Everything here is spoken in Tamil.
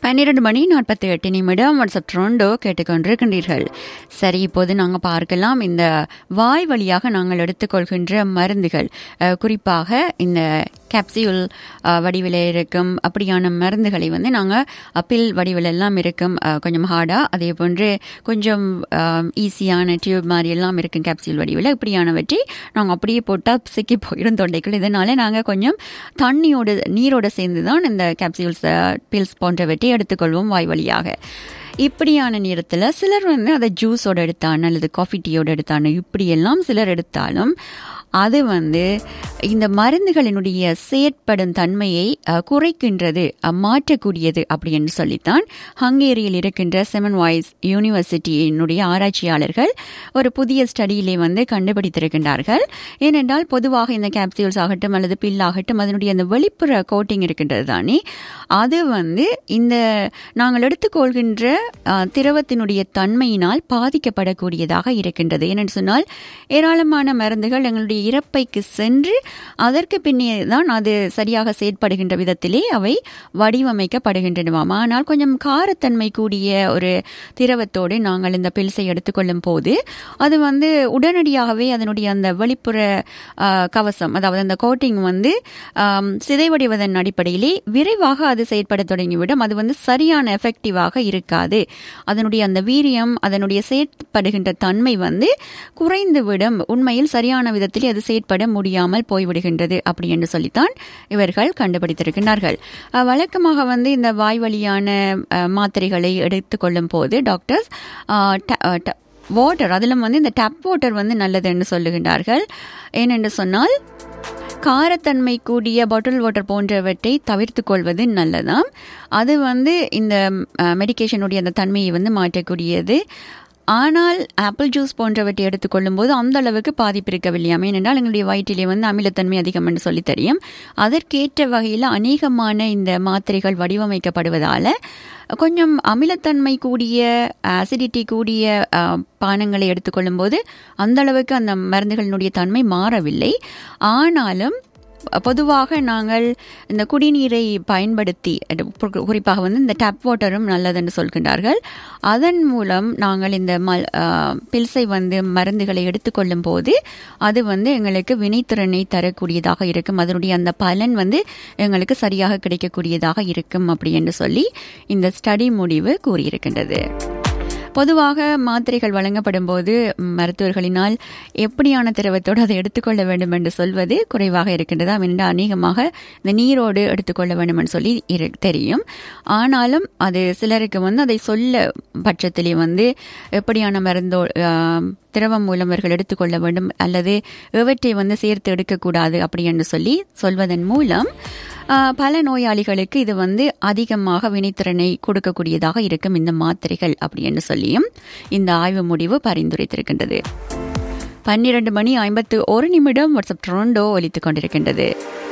பன்னிரண்டு மணி நாற்பத்தி எட்டு நிமிடம் வாட்ஸ்அப் ட்ரோண்டோ கேட்டுக்கொண்டிருக்கின்றீர்கள் சரி இப்போது நாங்கள் பார்க்கலாம் இந்த வாய் வழியாக நாங்கள் எடுத்துக்கொள்கின்ற மருந்துகள் அஹ், குறிப்பாக இந்த கேப்சியூல் அஹ், வடிவில் இருக்கும் அப்படியான மருந்துகளை வந்து நாங்கள் பில் வடிவில் எல்லாம் இருக்கும் அஹ், கொஞ்சம் ஹார்டாக அதே போன்று கொஞ்சம் ஈஸியான டியூப் மாதிரி எல்லாம் இருக்கும் கேப்சியூல் வடிவில் இப்படியானவற்றை நாங்கள் அப்படியே போட்டால் சிக்கி போயிடும் தொண்டைக்குள் இதனால நாங்கள் கொஞ்சம் தண்ணியோடு நீரோடு சேர்ந்து தான் இந்த கேப்சியூல்ஸ் பில்ஸ் போன்றவற்றை எடுத்துக்கொள்வோம் வாய் வழியாக இப்படியான நேரத்தில் சிலர் வந்து அதை ஜூஸோட எடுத்தான அல்லது காஃபி டீயோட எடுத்தான இப்படியெல்லாம் சிலர் எடுத்தாலும் அது வந்து இந்த மருந்துகளினுடைய செயற்படும் தன்மையை அஹ், குறைக்கின்றது அஹ், மாற்றக்கூடியது அப்படின்னு சொல்லித்தான் ஹங்கேரியில் இருக்கின்ற செமன் வாய்ஸ் யூனிவர்சிட்டியினுடைய ஆராய்ச்சியாளர்கள் ஒரு புதிய ஸ்டடியிலே வந்து கண்டுபிடித்திருக்கின்றார்கள் ஏனென்றால் பொதுவாக இந்த கேப்சியூல்ஸ் ஆகட்டும் அல்லது பில் ஆகட்டும் அதனுடைய அந்த வெளிப்புற கோட்டிங் இருக்கின்றது தானே அது வந்து இந்த நாங்கள் எடுத்துக்கொள்கின்ற அஹ், திரவத்தினுடைய தன்மையினால் பாதிக்கப்படக்கூடியதாக இருக்கின்றது ஏனென்று சொன்னால் ஏராளமான மருந்துகள் எங்களுடைய இறப்பைக்கு சென்று அதற்கு பின்னே தான் அது சரியாக செயற்படுகின்ற விதத்திலே அவை வடிவமைக்கப்படுகின்றனவாம் ஆனால் கொஞ்சம் காரத்தன்மை கூடிய ஒரு திரவத்தோடு நாங்கள் இந்த பில்ஸை எடுத்துக்கொள்ளும் போது அது வந்து உடனடியாகவே அதனுடைய அந்த வெளிப்புற ஆ, கவசம் அதாவது அந்த கோட்டிங் வந்து ஆம், சிதைவடைவதன் அடிப்படையிலே விரைவாக அது செயற்பட தொடங்கிவிடும் அது வந்து சரியான எஃபெக்டிவாக இருக்காது அதனுடைய அந்த வீரியம் அதனுடைய செயற்படுகின்ற தன்மை வந்து குறைந்துவிடும் உண்மையில் சரியான விதத்தில் அது செயற்பட முடியாமல் போய்விடுகின்றது அப்படி என்று சொல்லித்தான் இவர்கள் கண்டுபிடித்திருக்கிறார்கள் அஹ், வழக்கமாக வந்து இந்த வாய் வழியான அஹ், மாத்திரைகளை எடுத்துக்கொள்ளும் போது டாக்டர்ஸ் வாட்டர் அதிலும் வந்து இந்த டப் வாட்டர் வந்து நல்லதுன்னு சொல்லுகின்றார்கள் ஏனென்று சொன்னால் காரத்தன்மை கூடிய பாட்டில் வாட்டர் போன்றவற்றை தவிர்த்து கொள்வது நல்லதாம் அது வந்து இந்த மெடிகேஷனுடைய அந்த தன்மையை வந்து மாற்றக்கூடியது ஆனால் ஆப்பிள் ஜூஸ் போன்றவற்றை எடுத்துக்கொள்ளும் போது அந்த அளவுக்கு பாதிப்பு இருக்கவில்லையாம் ஏனென்றால் எங்களுடைய வயிற்றிலே வந்து அமிலத்தன்மை அதிகம் என்று சொல்லி தெரியும் அதற்கேற்ற வகையில் அநேகமான இந்த மாத்திரைகள் வடிவமைக்கப்படுவதால கொஞ்சம் அமிலத்தன்மை கூடிய அசிடிட்டி கூடிய அஹ், பானங்களை எடுத்துக்கொள்ளும் போது அந்த அளவுக்கு அந்த மருந்துகளினுடைய தன்மை மாறவில்லை ஆனாலும் பொதுவாக நாங்கள் இந்த குடிநீரை பயன்படுத்தி அது குறி- குறிப்பாக வந்து இந்த டேப் வாட்டரும் நல்லதென்று சொல்கின்றார்கள் அதன் மூலம் நாங்கள் இந்த மல் பில்ஸை வந்து மருந்துகளை எடுத்துக்கொள்ளும் போது அது வந்து எங்களுக்கு வினைத்திறனை தரக்கூடியதாக இருக்கும் அதனுடைய அந்த பலன் வந்து எங்களுக்கு சரியாக கிடைக்கக்கூடியதாக இருக்கும் அப்படி என்று சொல்லி இந்த ஸ்டடி முடிவு கூறியிருக்கின்றது பொதுவாக மாத்திரைகள் வழங்கப்படும் போது மருத்துவர்களினால் எப்படியான திரவத்தோடு அதை எடுத்துக்கொள்ள வேண்டும் என்று சொல்வது குறைவாக இருக்கின்றது அவனிடம் அநேகமாக இந்த நீரோடு எடுத்துக்கொள்ள வேண்டும் என்று சொல்லி இரு- தெரியும் ஆனாலும் அது சிலருக்கு வந்து அதை சொல்ல பட்சத்திலே வந்து எப்படியான மருந்தோ ஆம், திரவம் மூலம் அவர்கள் எடுத்துக்கொள்ள வேண்டும் அல்லது எவற்றை வந்து சேர்த்து எடுக்கக்கூடாது அப்படி என்று சொல்லி சொல்வதன் மூலம் ஆ, பல நோயாளிகளுக்கு இது வந்து அதிகமாக வினைத்திறனை கொடுக்கக்கூடியதாக இருக்கும் இந்த மாத்திரைகள் அப்படி என்று சொல்லியும் இந்த ஆய்வு முடிவு பரிந்துரைத்திருக்கின்றது பன்னிரண்டு மணி ஐம்பத்து ஒரு நிமிடம் வாட்ஸ்அப் ட்ரோண்டோ ஒலித்துக் கொண்டிருக்கின்றது